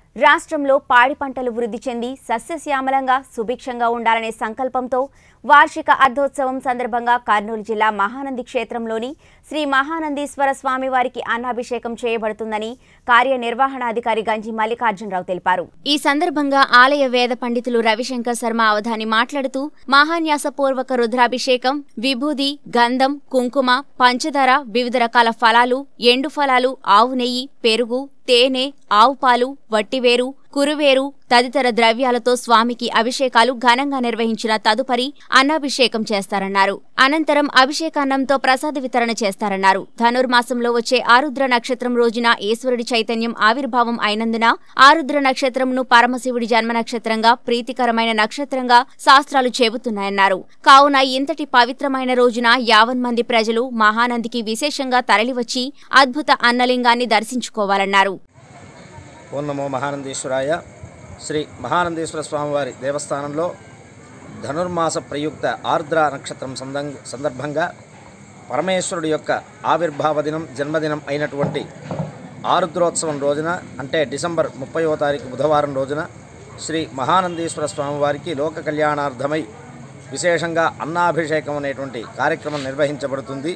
రాష్ట్రంలో పాడి పంటలు వృద్ధి చెంది సస్యశ్యామలంగా సుభిక్షంగా ఉండాలనే సంకల్పంతో వార్షిక అర్ధోత్సవం సందర్భంగా కర్నూలు జిల్లా మహానంది క్షేత్రంలోని శ్రీ మహానందీశ్వర స్వామివారికి అన్నాభిషేకం చేయబడుతుందని కార్యనిర్వహణాధికారి గంజి మల్లికార్జునరావు తెలిపారు ఈ సందర్భంగా ఆలయ వేద పండితులు రవిశంకర్ శర్మ అవధాని మాట్లాడుతూ మహాన్యాసపూర్వక రుద్రాభిషేకం విభూది గంధం కుంకుమ పంచదార వివిధ రకాల ఫలాలు ఎండు ఫలాలు ఆవు నెయ్యి పెరుగు తేనె ఆవు పాలు వట్టివేరు కురువేరు తదితర ద్రవ్యాలతో స్వామికి అభిషేకాలు ఘనంగా నిర్వహించిన తదుపరి అన్నాభిషేకం చేస్తారన్నారు అనంతరం అభిషేకాన్నంతో ప్రసాద వితరణ చేస్తారన్నారు ధనుర్మాసంలో వచ్చే ఆరుద్ర నక్షత్రం రోజున ఈశ్వరుడి చైతన్యం ఆవిర్భావం అయినందున ఆరుద్ర నక్షత్రంను పరమశివుడి జన్మ నక్షత్రంగా ప్రీతికరమైన నక్షత్రంగా శాస్త్రాలు చెబుతున్నాయన్నారు కావున ఇంతటి పవిత్రమైన రోజున యావన్ మంది ప్రజలు మహానందికి విశేషంగా తరలివచ్చి అద్భుత అన్నలింగాన్ని దర్శించుకోవాలన్నారు ఓం నమో మహానందీశ్వరాయ శ్రీ మహానందీశ్వర స్వామివారి దేవస్థానంలో ధనుర్మాస ప్రయుక్త ఆర్ద్ర నక్షత్రం సందం సందర్భంగా పరమేశ్వరుడి యొక్క ఆవిర్భావ దినం జన్మదినం అయినటువంటి ఆరుద్రోత్సవం రోజున అంటే డిసెంబర్ ముప్పైవ తారీఖు బుధవారం రోజున శ్రీ మహానందీశ్వర స్వామివారికి లోక కళ్యాణార్థమై విశేషంగా అన్నాభిషేకం అనేటువంటి కార్యక్రమం నిర్వహించబడుతుంది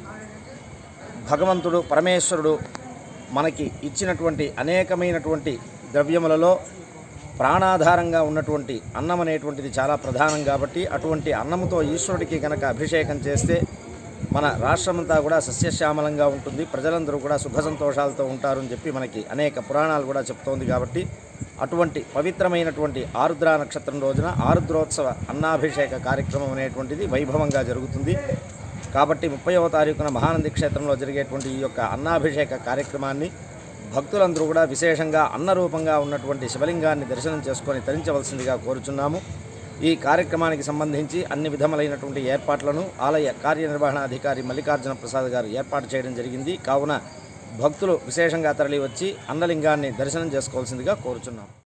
భగవంతుడు పరమేశ్వరుడు మనకి ఇచ్చినటువంటి అనేకమైనటువంటి ద్రవ్యములలో ప్రాణాధారంగా ఉన్నటువంటి అన్నం అనేటువంటిది చాలా ప్రధానం కాబట్టి అటువంటి అన్నముతో ఈశ్వరుడికి కనుక అభిషేకం చేస్తే మన రాష్ట్రమంతా కూడా సస్యశ్యామలంగా ఉంటుంది ప్రజలందరూ కూడా సుఖ సంతోషాలతో ఉంటారు అని చెప్పి మనకి అనేక పురాణాలు కూడా చెప్తోంది కాబట్టి అటువంటి పవిత్రమైనటువంటి ఆరుద్ర నక్షత్రం రోజున ఆరుద్రోత్సవ అన్నాభిషేక కార్యక్రమం అనేటువంటిది వైభవంగా జరుగుతుంది కాబట్టి ముప్పైవ తారీఖున మహానంది క్షేత్రంలో జరిగేటువంటి ఈ యొక్క అన్నాభిషేక కార్యక్రమాన్ని భక్తులందరూ కూడా విశేషంగా అన్నరూపంగా ఉన్నటువంటి శివలింగాన్ని దర్శనం చేసుకొని తరించవలసిందిగా కోరుచున్నాము ఈ కార్యక్రమానికి సంబంధించి అన్ని విధములైనటువంటి ఏర్పాట్లను ఆలయ కార్యనిర్వహణాధికారి మల్లికార్జున ప్రసాద్ గారు ఏర్పాటు చేయడం జరిగింది కావున భక్తులు విశేషంగా తరలి వచ్చి అన్నలింగాన్ని దర్శనం చేసుకోవాల్సిందిగా కోరుచున్నాం